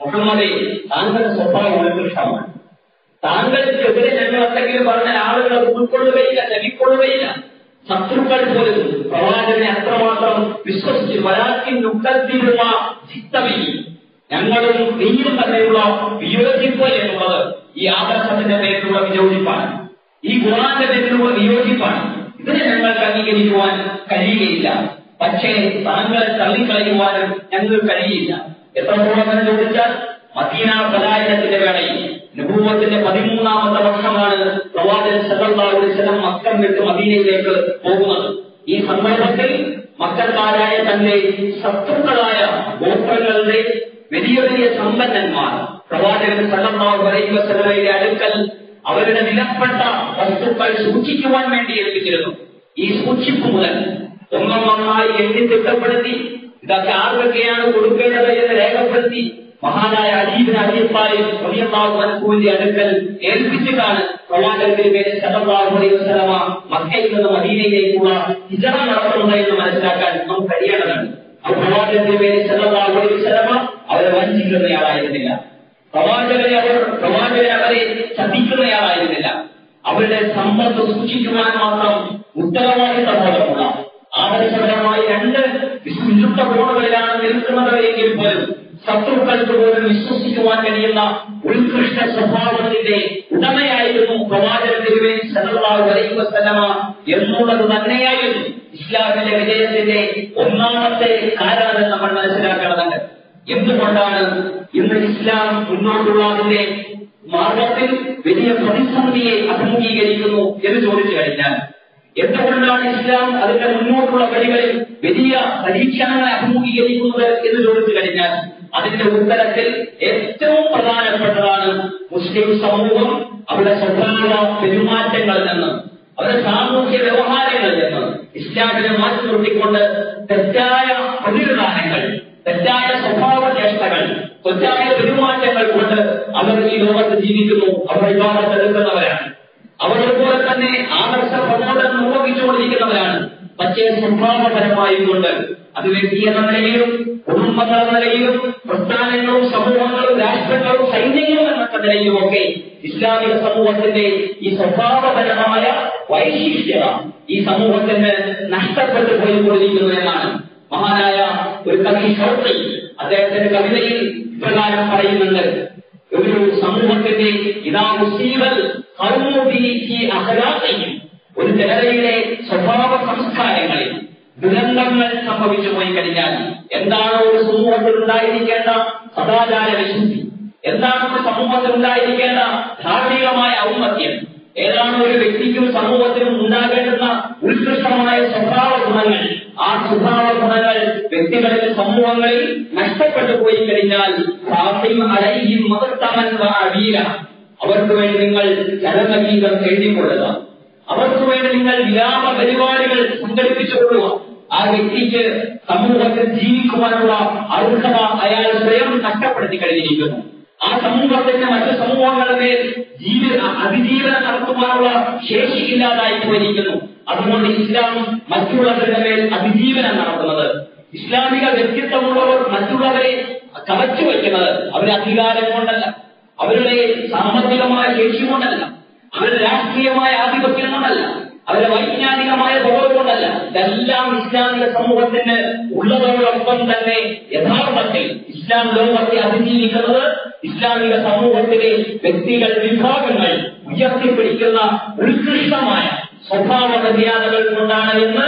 മുഹമ്മദേ താങ്കളുടെ സ്വഭാവം ഉത്കൃഷ്ടമാണ് താങ്കൾക്കെതിരെ ഞങ്ങൾ എന്തെങ്കിലും പറഞ്ഞാൽ ആളുകൾ അത് ഉൾക്കൊള്ളുകയില്ല ലഭിക്കൊള്ളുകയില്ല ശത്രുക്കൾ പോലും പ്രവാചകനെ അത്രമാത്രം വിശ്വസിച്ച് വരാക്കിൻ നുക്കത്തിലുള്ള ചിത്തവി ഞങ്ങളും നീയും തമ്മിലുള്ള വിയോജിപ്പ് എന്നുള്ളത് ഈ ആദർശത്തിന്റെ പേരിലുള്ള വിയോജിപ്പാണ് ഈ ഖുറാന്റെ പേരിലുള്ള വിയോജിപ്പാണ് ഇതിനെ ഞങ്ങൾക്ക് അംഗീകരിക്കുവാൻ കഴിയുകയില്ല പക്ഷേ താങ്കളെ തള്ളിക്കളയുവാനും ഞങ്ങൾക്ക് കഴിയില്ല എത്രത്തോളം എന്ന് ചോദിച്ചാൽ മദീന പലായനത്തിന്റെ വേളയിൽ നുപൂവത്തിന്റെ പതിമൂന്നാമത്തെ വർഷമാണ് പ്രവാചകൻ സല്ലല്ലാഹു അലൈഹി വസല്ലം മക്കം വിട്ട് മദീനയിലേക്ക് പോകുന്നത് ഈ സന്ദർഭത്തിൽ മക്കക്കാരായ തന്റെ ശത്രുക്കളായ ഗോത്രങ്ങളുടെ വലിയ വലിയ സമ്പന്നന്മാർ പ്രവാചകൻ സല്ലല്ലാഹു അലൈഹി വസല്ലമയുടെ അടുക്കൽ അവരുടെ വിലപ്പെട്ട വസ്തുക്കൾ സൂക്ഷിക്കുവാൻ വേണ്ടി ഏൽപ്പിച്ചിരുന്നു ഈ സൂക്ഷിപ്പ് മുതൽ ഒന്നൊന്നായി എണ്ണി തിട്ടപ്പെടുത്തി ഇതൊക്കെ ആർക്കൊക്കെയാണ് കൊടുക്കേണ്ടത് എന്ന് രേഖപ്പെടുത്തി മഹാനായ അജീബിന് അജീബായി റളിയല്ലാഹു അൻഹുവിന്റെ അടുക്കൽ ഏൽപ്പിച്ചിട്ടാണ് പ്രവാചകന്റെ പേര് സല്ലല്ലാഹു അലൈഹി വസല്ലമ മക്കയിൽ നിന്ന് മദീനയിലേക്കുള്ള ഹിജറ നടത്തുന്നത് എന്ന് മനസ്സിലാക്കാൻ നമുക്ക് കഴിയേണ്ടതുണ്ട് ആ പ്രവാചകന്റെ പേര് സല്ലല്ലാഹു അലൈഹി വസല്ലമ അവരെ വഞ്ചിക്കുന്നയാളായിരുന്നില്ല പ്രവാചകനെ അവർ പ്രവാചകനെ അവരെ ചതിക്കുന്നയാളായിരുന്നില്ല അവരുടെ സമ്പത്ത് സൂക്ഷിക്കുവാൻ മാത്രം ഉത്തരവാദിത്ത ബോധമുള്ള ആദർശപരമായി രണ്ട് വിശുദ്ധ കോണുകളിലാണ് നിൽക്കുന്നത് എങ്കിൽ പോലും ശത്രുക്കൾക്ക് പോലും വിശ്വസിക്കുവാൻ കഴിയുന്ന ഉത്കൃഷ്ട സ്വഭാവത്തിന്റെ ഉടമയായിരുന്നു പ്രവാചക തിരുവേൻ സല്ലല്ലാഹു അലൈഹി വസല്ലമ എന്നുള്ളത് തന്നെയായിരുന്നു ഇസ്ലാമിന്റെ വിജയത്തിന്റെ ഒന്നാമത്തെ കാരണം നമ്മൾ മനസ്സിലാക്കേണ്ടതുണ്ട് എന്തുകൊണ്ടാണ് ഇന്ന് ഇസ്ലാം മുന്നോട്ടുള്ള അതിന്റെ മാർഗത്തിൽ വലിയ പ്രതിസന്ധിയെ അഭിമുഖീകരിക്കുന്നു എന്ന് ചോദിച്ചു കഴിഞ്ഞാൽ എന്തുകൊണ്ടാണ് ഇസ്ലാം അതിന്റെ മുന്നോട്ടുള്ള വഴികളിൽ വലിയ പരീക്ഷണങ്ങളെ അഭിമുഖീകരിക്കുന്നത് എന്ന് ചോദിച്ചു കഴിഞ്ഞാൽ അതിന്റെ ഉത്തരത്തിൽ ഏറ്റവും പ്രധാനപ്പെട്ടതാണ് മുസ്ലിം സമൂഹം അവരുടെ സ്വഭാവ പെരുമാറ്റങ്ങളിൽ നിന്ന് അവരുടെ സാമൂഹ്യ വ്യവഹാരങ്ങളിൽ നിന്ന് ഇസ്ലാമിനെ മാറ്റി നിർത്തിക്കൊണ്ട് തെറ്റായ പ്രതിവിധാനങ്ങൾ തെറ്റായ സ്വഭാവ ചേഷ്ടകൾ തെറ്റായ പെരുമാറ്റങ്ങൾ കൊണ്ട് അവർ ഈ ലോകത്ത് ജീവിക്കുന്നു അവർ വിവാഹത്തെ എടുക്കുന്നവരാണ് അവർ അതുപോലെ തന്നെ ആദർശ പ്രബോധനം നിർവഹിച്ചുകൊണ്ടിരിക്കുന്നവരാണ് പക്ഷേ സ്വഭാവപരമായി കൊണ്ട് അത് വ്യക്തി എന്ന നിലയിലും കുടുംബങ്ങൾ എന്ന നിലയിലും പ്രസ്ഥാനങ്ങളും സമൂഹങ്ങളും രാഷ്ട്രങ്ങളും സൈന്യങ്ങളും എന്നൊക്കെ നിലയിലും ഒക്കെ ഇസ്ലാമിക സമൂഹത്തിന്റെ ഈ സ്വഭാവപരമായ വൈശിഷ്ട്യത ഈ സമൂഹത്തിന് നഷ്ടപ്പെട്ടു പോയിക്കൊണ്ടിരിക്കുന്നു എന്നാണ് മഹാനായ ഒരു കവി ഷൗട്ടി അദ്ദേഹത്തിന്റെ കവിതയിൽ ഇപ്രകാരം പറയുന്നുണ്ട് ഒരു സമൂഹത്തിന്റെ ഇതാ മുസീബൽ കൗമുദീക്ക് അഹലാസയും ഒരു ജനതയുടെ സ്വഭാവ സംസ്കാരങ്ങളിൽ ദുരന്തങ്ങൾ സംഭവിച്ചു പോയി കഴിഞ്ഞാൽ എന്താണ് ഒരു സമൂഹത്തിൽ ഉണ്ടായിരിക്കേണ്ട സദാചാര വിശുദ്ധി എന്താണ് ഒരു സമൂഹത്തിൽ ഉണ്ടായിരിക്കേണ്ട ധാർമ്മികമായ ഔന്നത്യം ഏതാണ് ഒരു വ്യക്തിക്കും സമൂഹത്തിനും ഉണ്ടാകേണ്ടുന്ന ഉത്കൃഷ്ടമായ സ്വഭാവ ഗുണങ്ങൾ ആ സ്വഭാവ ഗുണങ്ങൾ വ്യക്തികളിൽ സമൂഹങ്ങളിൽ നഷ്ടപ്പെട്ടു പോയി കഴിഞ്ഞാൽ ഫാത്തിം അലൈഹിം മഹത്തമൻ വഅബീര അവർക്ക് വേണ്ടി നിങ്ങൾ ചരമഗീതം എഴുതിക്കൊള്ളുക അവർക്ക് വേണ്ടി നിങ്ങൾ വിരാമ പരിപാടികൾ സംഘടിപ്പിച്ചുകൊള്ളുക ആ വ്യക്തിക്ക് സമൂഹത്തിൽ ജീവിക്കുവാനുള്ള അർഹത അയാൾ സ്വയം നഷ്ടപ്പെടുത്തി കഴിഞ്ഞിരിക്കുന്നു ആ സമൂഹത്തിന്റെ മറ്റു സമൂഹങ്ങളുടെ മേൽ ജീവി അതിജീവനം നടത്തുവാനുള്ള ശേഷി ഇല്ലാതായി പോയിരിക്കുന്നു അതുകൊണ്ട് ഇസ്ലാം മറ്റുള്ളവരുടെ മേൽ അതിജീവനം നടത്തുന്നത് ഇസ്ലാമിക വ്യക്തിത്വമുള്ളവർ മറ്റുള്ളവരെ കവച്ചു വയ്ക്കുന്നത് അവരുടെ അധികാരം കൊണ്ടല്ല അവരുടെ സാമ്പത്തികമായ ശേഷി കൊണ്ടല്ല അവരുടെ രാഷ്ട്രീയമായ ആധിപത്യം കൊണ്ടല്ല അവരുടെ വൈജ്ഞാനികമായ ബോധം കൊണ്ടല്ല ഇതെല്ലാം ഇസ്ലാമിക സമൂഹത്തിന് ഉള്ളതോടൊപ്പം തന്നെ യഥാർത്ഥത്തിൽ ഇസ്ലാം ലോകത്തെ അതിജീവിക്കുന്നത് ഇസ്ലാമിക സമൂഹത്തിലെ വ്യക്തികൾ വിഭാഗങ്ങൾ ഉയർത്തിപ്പിടിക്കുന്ന ഉത്കൃഷ്ടമായ സ്വഭാവ മര്യാദകൾ കൊണ്ടാണ് എന്ന്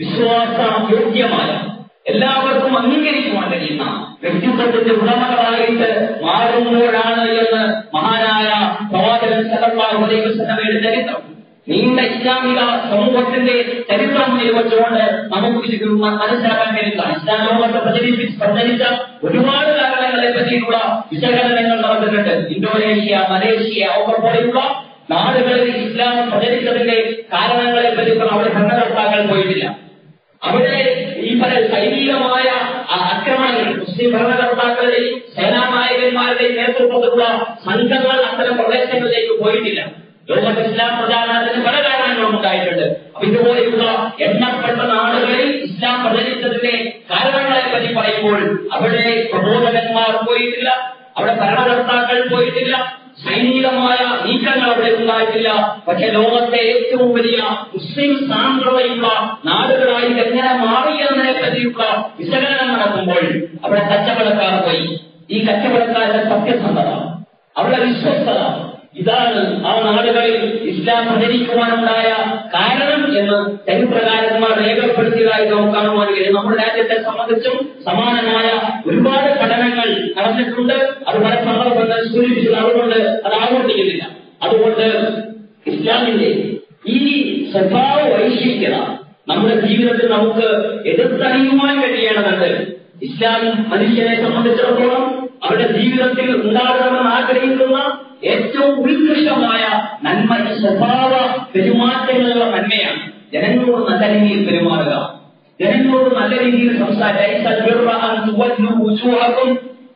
വിശ്വാസയോഗ്യമായ എല്ലാവർക്കും അംഗീകരിക്കുവാൻ കഴിയുന്ന വ്യക്തിത്വത്തിന്റെ ഉടമകളായിട്ട് മാറുമ്പോഴാണ് എന്ന് മഹാനായ പ്രവാചകൻ സല്ലല്ലാഹു അലൈഹി വസല്ലമയുടെ ചരിത്രം നീണ്ട ഇസ്ലാമിക സമൂഹത്തിന്റെ ചരിത്രം വെച്ചുകൊണ്ട് നമുക്ക് ഇത് മനസ്സിലാക്കാൻ കഴിയില്ല ഇസ്ലാം ലോകത്തെ പ്രചരിപ്പിച്ച് പ്രചരിച്ച ഒരുപാട് കാരണങ്ങളെ പറ്റിയുള്ള വിശകലനങ്ങൾ നടന്നിട്ടുണ്ട് ഇന്തോനേഷ്യ മലേഷ്യ ഒക്കെ പോലെയുള്ള നാടുകളിൽ ഇസ്ലാം പ്രചരിച്ചതിന്റെ കാരണങ്ങളെ പറ്റിയുള്ള അവിടെ ഭരണകർത്താക്കൾ പോയിട്ടില്ല അവിടെ ഈ പല സൈനികമായ ആക്രമണങ്ങൾ മുസ്ലിം ഭരണകർത്താക്കളുടെയും സേനാനായകന്മാരുടെയും നേതൃത്വത്തിലുള്ള സംഘങ്ങൾ അത്തരം പ്രദേശങ്ങളിലേക്ക് പോയിട്ടില്ല ലോകത്ത് ഇസ്ലാം പ്രചാരണത്തിന് പല കാരണങ്ങളും ഉണ്ടായിട്ടുണ്ട് അപ്പൊ ഇതുപോലെയുള്ള എണ്ണപ്പെട്ട നാടുകളിൽ ഇസ്ലാം പ്രചരിച്ചതിന്റെ കാരണങ്ങളെ പറ്റി പറയുമ്പോൾ അവിടെ പ്രബോധകന്മാർ പോയിട്ടില്ല അവിടെ ഭരണകർത്താക്കൾ പോയിട്ടില്ല സൈനികമായ നീക്കങ്ങൾ അവിടെ ഉണ്ടായിട്ടില്ല പക്ഷെ ലോകത്തെ ഏറ്റവും വലിയ മുസ്ലിം സാന്ദ്രതയുള്ള നാടുകളായി എങ്ങനെ മാറി എന്നതിനെ പറ്റിയുള്ള വിശകലനം നടക്കുമ്പോൾ അവിടെ കച്ചവടക്കാർ പോയി ഈ കച്ചവടക്കാരുടെ സത്യസന്ധത അവരുടെ വിശ്വസ്തത ഇതാണ് ആ നാടുകളിൽ ഇസ്ലാം പ്രചരിക്കുവാനുണ്ടായ കാരണം എന്ന് ചരിത്രകാരന്മാർ രേഖപ്പെടുത്തിയതായി നമുക്ക് കാണുവാൻ കഴിയും നമ്മുടെ രാജ്യത്തെ സംബന്ധിച്ചും സമാനമായ ഒരുപാട് പഠനങ്ങൾ നടന്നിട്ടുണ്ട് അത് പല സന്ദർഭങ്ങൾ സൂചിപ്പിച്ചത് അതുകൊണ്ട് അത് ആവർത്തിക്കുന്നില്ല അതുകൊണ്ട് ഇസ്ലാമിന്റെ ഈ സ്വഭാവ വൈശിഷ്ട്യത നമ്മുടെ ജീവിതത്തിൽ നമുക്ക് എതിർത്തറിയുവാൻ കഴിയേണ്ടതുണ്ട് ഇസ്ലാം മനുഷ്യനെ സംബന്ധിച്ചിടത്തോളം അവരുടെ ജീവിതത്തിൽ ഉണ്ടാകണമെന്ന് ആഗ്രഹിക്കുന്ന ഏറ്റവും ഉത്കൃഷ്ടമായ നന്മ ഈ സ്വഭാവ പെരുമാറ്റങ്ങളുള്ള നന്മയാണ് ജനങ്ങളോട് നല്ല രീതിയിൽ പെരുമാറുക ജനങ്ങളോട് നല്ല രീതിയിൽ സംസാരിക്കും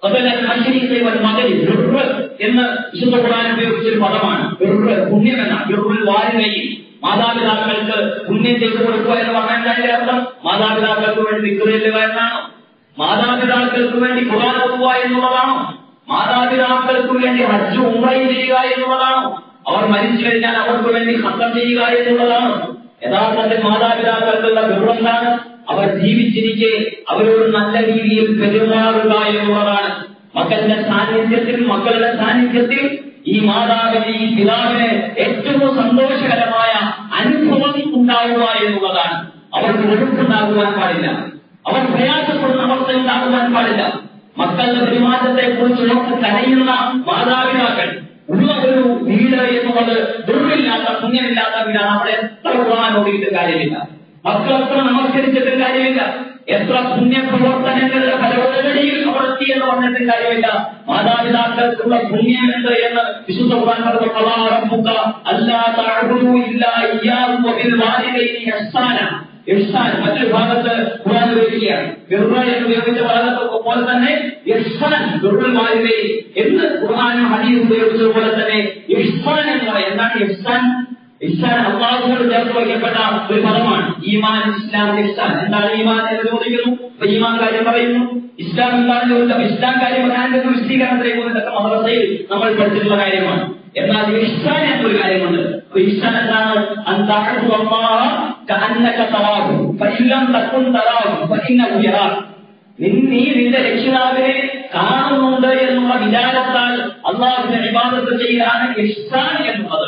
എന്ന് വിശുദ്ധ ഖുർആൻ ഉപയോഗിച്ച ഒരു പദമാണ് ബിർറ് പുണ്യം എന്ന ബിർറുൽ വാരികയിൽ മാതാപിതാക്കൾക്ക് പുണ്യം ചെയ്തു കൊടുക്കുക എന്ന് പറഞ്ഞാൽ അതിന്റെ അർത്ഥം മാതാപിതാക്കൾക്ക് വേണ്ടി വിക്രയില്ല എന്നാണോ മാതാപിതാക്കൾക്ക് വേണ്ടി ഖുർആൻ ഓതുക എന്നുള്ളതാണോ മാതാപിതാക്കൾക്ക് വേണ്ടി ഹജ്ജ് ഉമ്രയും ചെയ്യുക എന്നുള്ളതാണോ അവർ മരിച്ചു കഴിഞ്ഞാൽ അവർക്ക് വേണ്ടി ഹത്തം ചെയ്യുക എന്നുള്ളതാണോ യഥാർത്ഥത്തിൽ മാതാപിതാക്കൾക്കുള്ള ഗൗരവന്താണ് അവർ ജീവിച്ചിരിക്കെ അവരോട് നല്ല രീതിയിൽ പെരുമാറുക എന്നുള്ളതാണ് മക്കളുടെ സാന്നിധ്യത്തിൽ മക്കളുടെ സാന്നിധ്യത്തിൽ ഈ മാതാവിന് ഈ പിതാവിന് ഏറ്റവും സന്തോഷകരമായ അനുഭവം ഉണ്ടാവുക എന്നുള്ളതാണ് അവർക്ക് വെറുപ്പുണ്ടാകുവാൻ പാടില്ല അവർ പ്രയാസപ്പെടുന്ന അവസ്ഥ ഉണ്ടാകുവാൻ പാടില്ല മക്കളുടെ പെരുമാറ്റത്തെ കുറിച്ച് ഓർത്ത് കരയുന്ന മാതാപിതാക്കൾ ഉള്ള ഒരു വീട് എന്നുള്ളത് ദുർവില്ലാത്ത പുണ്യമില്ലാത്ത വീടാണ് അവിടെ എത്ര ഖുർആൻ ഓടിയിട്ട് കാര്യമില്ല മക്കൾ എത്ര നമസ്കരിച്ചിട്ടും കാര്യമില്ല എത്ര പുണ്യ പ്രവർത്തനങ്ങളുടെ ഫലവഴിയിൽ അവർ എത്തി എന്ന് പറഞ്ഞിട്ടും കാര്യമില്ല മാതാപിതാക്കൾക്കുള്ള പുണ്യമുണ്ട് എന്ന് വിശുദ്ധ ഖുർആൻ പറഞ്ഞു "ഖളാ റബ്ബുക അല്ലാ തഅബുദു ഇല്ലാ ഇയ്യാഹു വബിൽ വാലിദൈനി ഇഹ്സാന ഇഹ്സാൻ മറ്റൊരു ഭാഗത്ത് ഖുർആൻ ഉപയോഗിക്കുകയാണ് ബിർറ എന്ന് ഉപയോഗിച്ച ഭാഗത്ത് പോലെ തന്നെ ഇഹ്സാൻ ബിർറുൽ വാലിദൈൻ എന്ന് ഖുർആനും ഹദീസ് ഉപയോഗിച്ചതുപോലെ തന്നെ ഇഹ്സാൻ എന്ന് പറയും എന്താണ് ഇഹ്സാൻ ഇഹ്സാൻ അള്ളാഹുവോട് ചേർത്ത് വയ്ക്കപ്പെട്ട ഒരു പദമാണ് ഈമാൻ ഇസ്ലാം ഇഹ്സാൻ എന്താണ് ഈമാൻ എന്ന് ചോദിക്കുന്നു അപ്പൊ ഈമാൻ കാര്യം പറയുന്നു ഇസ്ലാം എന്താണ് ചോദിച്ചത് ഇസ്ലാം കാര്യം പറയാൻ വിശദീകരണത്തിലേക്ക് പോകുന്നതൊക്കെ മദ്രസയിൽ നമ്മൾ പഠിച്ചിട്ടുള്ള കാര്യമാണ് എന്നാൽ ഇഹ്സാൻ എന്നൊരു കാര്യമുണ്ട് അപ്പൊ ഇഹ്സാൻ എന്താണ് അന്താഹു അല്ലാഹ കഅന്നക തറാഹു ഫഇല്ലം തകുൻ തറാഹു ഫഇന്നഹു യറാഹു നീ നിന്റെ രക്ഷിതാവിനെ കാണുന്നുണ്ട് എന്നുള്ള വിചാരത്താൽ അള്ളാഹുവിന്റെ വിവാദത്ത് ചെയ്താണ് ഇഹ്സാൻ എന്നുള്ളത്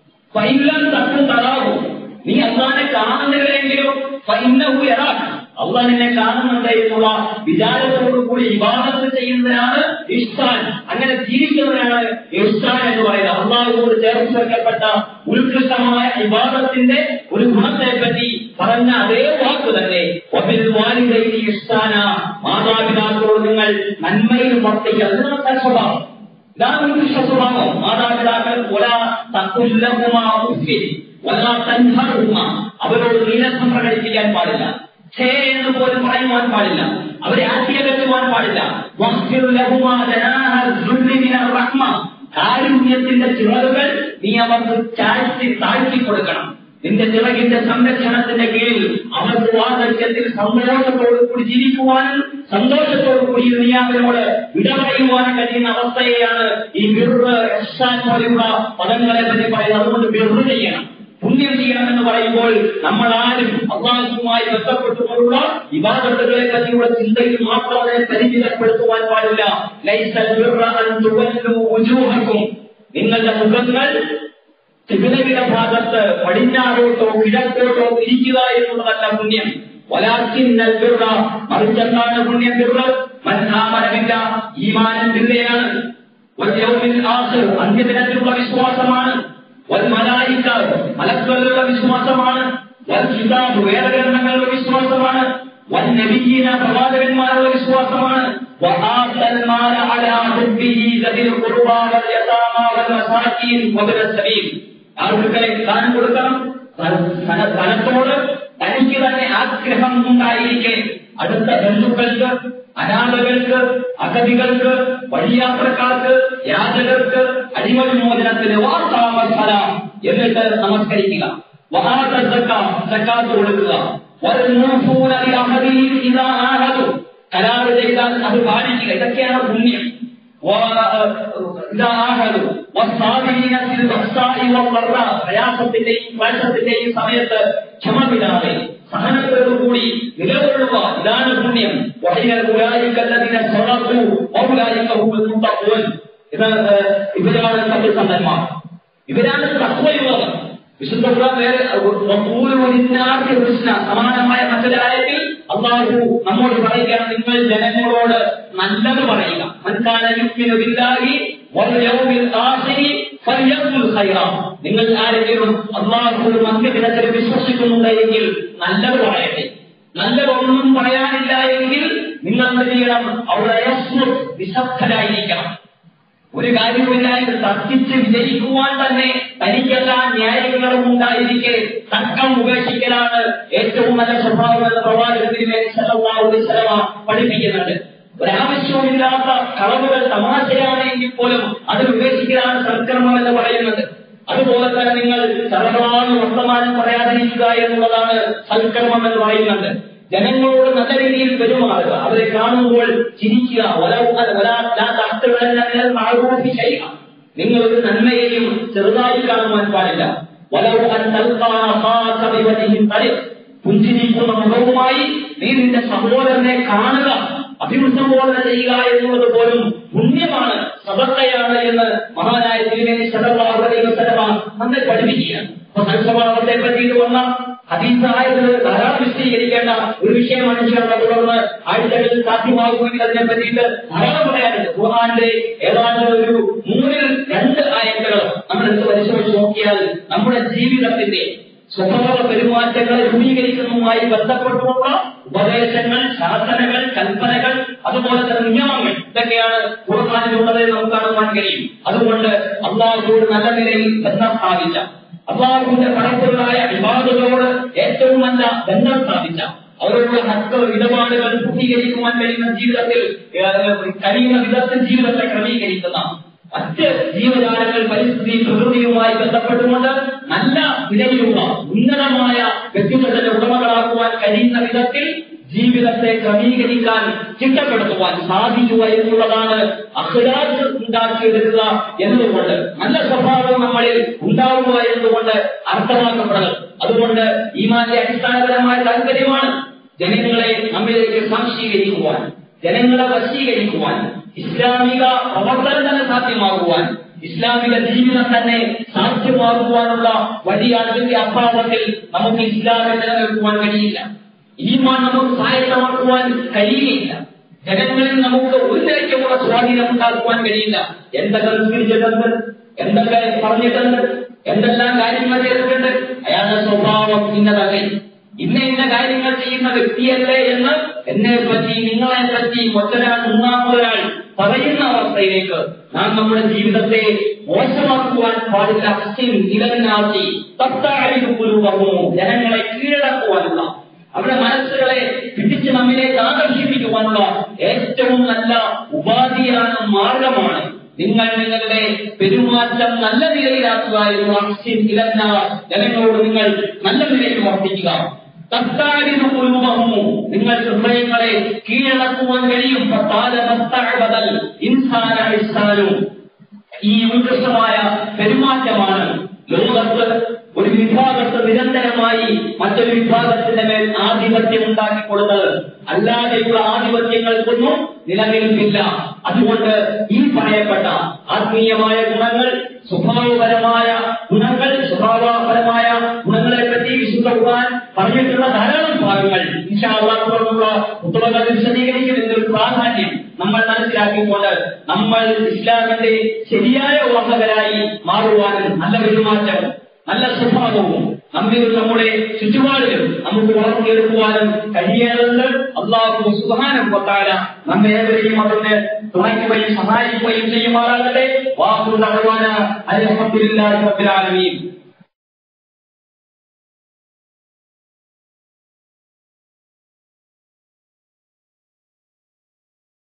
ഫൈലം തക്കും തറാവു നീ അള്ളാനെ കാണുന്നില്ലെങ്കിലും ഫൈനഹു യറാഖ് അള്ളാഹ് നിന്നെ കാണുന്നുണ്ട് എന്നുള്ള വിചാരത്തോടു കൂടി ഇബാദത്ത് ചെയ്യുന്നതിനാണ് ഇഷ്ടാൻ അങ്ങനെ ജീവിക്കുന്നതിനാണ് ഇഷ്ടാൻ എന്ന് പറയുന്നത് അള്ളാഹുവോട് ചേർത്ത് ചേർക്കപ്പെട്ട ഉത്കൃഷ്ടമായ ഇബാദത്തിന്റെ ഒരു ഗുണത്തെ പറ്റി പറഞ്ഞ അതേ വാക്ക് തന്നെ ഒബിൽ വാലിദൈനി ഇഷ്ടാന മാതാപിതാക്കളോട് നിങ്ങൾ നന്മയിൽ വർത്തിക്കുക അതിനാണ് സ്വഭാവം ഇതാണ് ഉത്കൃഷ്ട സ്വഭാവം മാതാപിതാക്കൾ ഒരാ തക്കുല്ലഹുമാ ഉഫിൻ ഒരാ തൻഹറുഹുമാ അവരോട് നീലത്വം പ്രകടിപ്പിക്കാൻ പാടില്ല ഛേ എന്ന് പോലും പറയുവാൻ പാടില്ല അവരെ ആശയകറ്റുവാൻ പാടില്ല വഖ്ഫിർ ലഹുമാ ജനാഹ ദുല്ലി മിനർ റഹ്മ കാരുണ്യത്തിന്റെ ചിറകുകൾ നീ അവർക്ക് ചാഴ്ത്തി താഴ്ത്തി കൊടുക്കണം നിന്റെ ചിറകിന്റെ സംരക്ഷണത്തിന്റെ കീഴിൽ അവർക്ക് വാർദ്ധക്യത്തിൽ സന്തോഷത്തോടു കൂടി ജീവിക്കുവാനും സന്തോഷത്തോടു കൂടി നീ അവരോട് ഇടപെടുവാനും കഴിയുന്ന അവസ്ഥയെയാണ് ഈ ബിർറ് എഹ്സാൻ പോലെയുള്ള പദങ്ങളെ പറ്റി പറയുന്നത് അതുകൊണ്ട് ബിർറ് ചെയ്യണം പുണ്യം ചെയ്യണമെന്ന് പറയുമ്പോൾ നമ്മൾ ആരും അള്ളാഹുമായി ബന്ധപ്പെട്ടുകൊണ്ടുള്ള വിവാദത്തുകളെ പറ്റിയുള്ള ചിന്തയിൽ മാത്രം അതിനെ പരിചയപ്പെടുത്തുവാൻ പാടില്ല ലൈസൽ ബിർറ അൻ തുവല്ലു വുജൂഹക്കും നിങ്ങളുടെ മുഖങ്ങൾ തിരുനവിയുടെ ഭാഗത്ത് പടിഞ്ഞാറോട്ടോ കിഴക്കോട്ടോ തിരിക്കുക എന്നുള്ളതല്ല പുണ്യം വലാക്കിന്നൽ ബിർറ മറിച്ചെന്താണ് പുണ്യം ബിർറ മൻഹാമനമില്ല ഈമാനം ബിർറയാണ് വല്യൗമിൽ ആഖിർ അന്ത്യദിനത്തിലുള്ള വിശ്വാസമാണ് വൽമലായിക്ക മലക്കുകളുടെ വിശ്വാസമാണ് വൽകിതാബ് വേദഗ്രന്ഥങ്ങളുടെ വിശ്വാസമാണ് വന്നബിയീന പ്രവാചകന്മാരുടെ വിശ്വാസമാണ് وآتى المال على حبه ذوي القربى واليتامى والمساكين وابن السبيل ആളുകളെ ദാനം കൊടുക്കണം ധന- ധനത്തോട് തനിക്ക് തന്നെ ആഗ്രഹം ഉണ്ടായിരിക്കെ അടുത്ത ബന്ധുക്കൾക്ക് അനാഥകൾക്ക് അഗതികൾക്ക് വഴിയാത്രക്കാർക്ക് യാചകർക്ക് അടിമവിമോചനത്തിന് വാർത്താമസല എന്നിട്ട് നമസ്കരിക്കുക വഹാത്ത സക്കാത്ത് കൊടുക്കുക والموفون بعهدهم إذا عاهدوا കരാറ് ചെയ്താൽ അത് പാലിക്കുക ഇതൊക്കെയാണ് പുണ്യം പ്രയാസത്തിന്റെയും ക്ലേശത്തിന്റെയും സമയത്ത് ക്ഷമമില്ലാതെ സഹനത്തോടുകൂടി നിലകൊള്ളുക ഇതാണ് പുണ്യം വഹിനീന സ്വറത്തു ഇത് ഇവരാണ് സത്യസന്ധന്മാർ ഇവരാണ് തത്വയുള്ളത് വിശുദ്ധ ഖുർആൻ വേറെ വഖൂലുലിന്നാസി ഹുസ്ന സമാനമായ മറ്റൊരായത്തിൽ അള്ളാഹു നമ്മോട് പറയുകയാണ് നിങ്ങൾ ജനങ്ങളോട് നല്ലത് പറയുക മൻകാന യുഗ്മിനു ബില്ലാഹി വൽ യൗമിൽ ആഖിരി ഫൽയഖുൽ ഖൈറ നിങ്ങൾ ആരെങ്കിലും അള്ളാഹുവിൽ മധ്യദിനത്തിൽ വിശ്വസിക്കുന്നുണ്ടെങ്കിൽ നല്ലത് പറയട്ടെ നല്ലതൊന്നും പറയാനില്ല എങ്കിൽ നിങ്ങൾ എന്ത് ചെയ്യണം അവിടെ നിശബ്ദരായിരിക്കണം ഒരു കാര്യമില്ലാതെ തർക്കിച്ച് വിജയിക്കുവാൻ തന്നെ തനിക്കെല്ലാ ന്യായങ്ങളും ഉണ്ടായിരിക്കെ തർക്കം ഉപേക്ഷിക്കലാണ് ഏറ്റവും നല്ല സ്വഭാവം എന്ന പ്രവാചകത്തിന് പഠിപ്പിക്കുന്നുണ്ട് ഒരാവശ്യവുമില്ലാത്ത കളവുകൾ തമാശയാണെങ്കിൽ പോലും അത് ഉപേക്ഷിക്കലാണ് സൽക്കർമ്മം എന്ന് പറയുന്നത് അതുപോലെ തന്നെ നിങ്ങൾ സർവ്വമാണ് വർത്തമാനം പറയാതിരിക്കുക എന്നുള്ളതാണ് സൽക്കർമ്മം എന്ന് പറയുന്നത് ജനങ്ങളോട് നല്ല രീതിയിൽ പെരുമാറുക അവരെ കാണുമ്പോൾ ചിരിക്കുക ചെയ്യുക നിങ്ങൾ ഒരു നന്മയെയും ചെറുതായി കാണുവാൻ പാടില്ല പുഞ്ചിരിക്കുന്ന മുഖവുമായി നീ നിന്റെ സഹോദരനെ കാണുക അഭിസംബോധന ചെയ്യുക എന്നുള്ളത് പോലും പുണ്യമാണ് സദക്കയാണ് എന്ന് മഹാനായ തിരുമേനി സദവാഹുലമ നമ്മെ പഠിപ്പിക്കുകയാണ് അപ്പൊ സൽസ്വഭാവത്തെ പറ്റിയിട്ട് വന്ന ഹദീസായത് ധാരാളം വിശദീകരിക്കേണ്ട ഒരു വിഷയമാണ് ഇൻഷാള്ള തുടർന്ന് ആഴ്ചകളിൽ സാധ്യമാകുമെങ്കിൽ അതിനെ പറ്റിയിട്ട് ധാരാളം പറയാനുണ്ട് ഖുർആാന്റെ ഏതാണ്ട് ഒരു മൂന്നിൽ രണ്ട് ആയത്തുകൾ നമ്മൾ എടുത്ത് പരിശോധിച്ച് നോക്കിയാൽ നമ്മുടെ ജീവിതത്തിന്റെ സ്വഭാവ പെരുമാറ്റങ്ങളെ രൂപീകരിക്കുന്നതുമായി ബന്ധപ്പെട്ടുള്ള ഉപദേശങ്ങൾ ശാസനകൾ കൽപ്പനകൾ അതുപോലെ തന്നെ നിയമങ്ങൾ ഇതൊക്കെയാണ് ഖുർആാനിലുള്ളത് നമുക്ക് കാണുവാൻ കഴിയും അതുകൊണ്ട് അള്ളാഹുവോട് നല്ല നിലയിൽ ബന്ധം സ്ഥാപിച്ച അള്ളാഹുവിന്റെ പടപ്പുകളായ വിവാദങ്ങളോട് ഏറ്റവും നല്ല ബന്ധം സ്ഥാപിച്ച അവരോടുള്ള ഹക്ക് ഇടപാടുകൾ പൂർത്തീകരിക്കുവാൻ കഴിയുന്ന ജീവിതത്തിൽ കഴിയുന്ന വിധത്തിൽ ജീവിതത്തെ ക്രമീകരിക്കുന്ന മറ്റ് ജീവജാലങ്ങൾ പരിസ്ഥിതി പ്രകൃതിയുമായി ബന്ധപ്പെട്ടുകൊണ്ട് നല്ല നിലയിലുള്ള ഉന്നതമായ വ്യക്തിത്വത്തിന്റെ ഉടമകളാക്കുവാൻ കഴിയുന്ന വിധത്തിൽ ജീവിതത്തെ ക്രമീകരിക്കാൻ ചിട്ടപ്പെടുത്തുവാൻ സാധിക്കുക എന്നുള്ളതാണ് അഹ്ലാദ് ഉണ്ടാക്കിയെടുക്കുക എന്നതുകൊണ്ട് നല്ല സ്വഭാവം നമ്മളിൽ ഉണ്ടാവുക എന്നുകൊണ്ട് അർത്ഥമാക്കപ്പെടുന്നത് അതുകൊണ്ട് ഈമാന്റെ അടിസ്ഥാനപരമായ താല്പര്യമാണ് ജനങ്ങളെ നമ്മിലേക്ക് സംശീകരിക്കുവാൻ ജനങ്ങളെ വശീകരിക്കുവാൻ ഇസ്ലാമിക പ്രവർത്തനം തന്നെ സാധ്യമാകുവാൻ ഇസ്ലാമിക ജീവിതം തന്നെ സാധ്യമാകുവാനുള്ള വഴിയാണ് ഇതിന്റെ അഭാവത്തിൽ നമുക്ക് ഇസ്ലാമിനെ നിലനിൽക്കുവാൻ കഴിയില്ല ഈമാൻ നമുക്ക് സ്വായത്തമാക്കുവാൻ കഴിയുകയില്ല ജനങ്ങളിൽ നമുക്ക് ഒരു നിലയ്ക്കുമുള്ള സ്വാധീനം ഉണ്ടാക്കുവാൻ കഴിയില്ല എന്തൊക്കെ നിസ്കരിച്ചിട്ടുണ്ട് എന്തൊക്കെ പറഞ്ഞിട്ടുണ്ട് എന്തെല്ലാം കാര്യങ്ങൾ ചെയ്തിട്ടുണ്ട് അയാളുടെ സ്വഭാവം ഇന്നതല്ലേ ഇന്ന ഇന്ന കാര്യങ്ങൾ ചെയ്യുന്ന വ്യക്തിയല്ലേ എന്ന് എന്നെ പറ്റി നിങ്ങളെ പറ്റി മറ്റൊരാൾ മൂന്നാമതൊരാൾ പറയുന്ന അവസ്ഥയിലേക്ക് നാം നമ്മുടെ ജീവിതത്തെ മോശമാക്കുവാൻ പാടില്ല അസ്യം ഇലനാക്കി തത്താഴിപ്പുരുവമോ ജനങ്ങളെ കീഴടക്കുവാനുള്ള അവരുടെ മനസ്സുകളെ പിടിച്ച് നമ്മിലേക്ക് ആകർഷിപ്പിക്കുവാനുള്ള ഏറ്റവും നല്ല ഉപാധിയാണ് മാർഗമാണ് നിങ്ങൾ നിങ്ങളുടെ പെരുമാറ്റം നല്ല നിലയിലാക്കുക എന്ന് അക്സിൻ ഇലന്ന ജനങ്ങളോട് നിങ്ങൾ നല്ല നിലയിൽ വർദ്ധിക്കുക തത്താരിന് കുരുമഹു നിങ്ങൾ ഹൃദയങ്ങളെ കീഴടക്കുവാൻ കഴിയും ഇൻസാന ഇൻസാനും ഈ ഉത്കൃഷ്ടമായ പെരുമാറ്റമാണ് ലോകത്ത് ഒരു വിഭാഗത്ത് നിരന്തരമായി മറ്റൊരു വിഭാഗത്തിന്റെ മേൽ ആധിപത്യം ഉണ്ടാക്കി കൊടുത്തത് അല്ലാതെയുള്ള ആധിപത്യങ്ങൾക്കൊന്നും നിലനിൽപ്പില്ല അതുകൊണ്ട് ഈ പറയപ്പെട്ട ആത്മീയമായ ഗുണങ്ങൾ സ്വഭാവപരമായ ഗുണങ്ങൾ സ്വഭാവപരമായ ഗുണങ്ങളെ പറ്റി വിശുദ്ധ ഖുർആൻ പറഞ്ഞിട്ടുള്ള ധാരാളം ഭാഗങ്ങൾ തുടർന്നുള്ള പുസ്തകങ്ങൾ വിശദീകരിക്കും എന്നൊരു പ്രാധാന്യം നമ്മൾ മനസ്സിലാക്കിക്കൊണ്ട് നമ്മൾ ഇസ്ലാമിന്റെ ശരിയായ ഓർമ്മകരായി മാറുവാനും നല്ല പെരുമാറ്റം നല്ല സ്വഭാവവും നമ്മിലും നമ്മുടെ ചുറ്റുപാടിലും നമുക്ക് വളർത്തിയെടുക്കുവാനും കഴിയേണ്ടതുണ്ട് അള്ളാഹു സുഹാനം കൊത്താല നമ്മെ ഏവരെയും അതിന് തുണയ്ക്കുകയും സഹായിക്കുകയും ചെയ്യുമാറാകട്ടെ വാക്കുള്ള അലഹമില്ലാ റബ്ബിൽ ആലമീൻ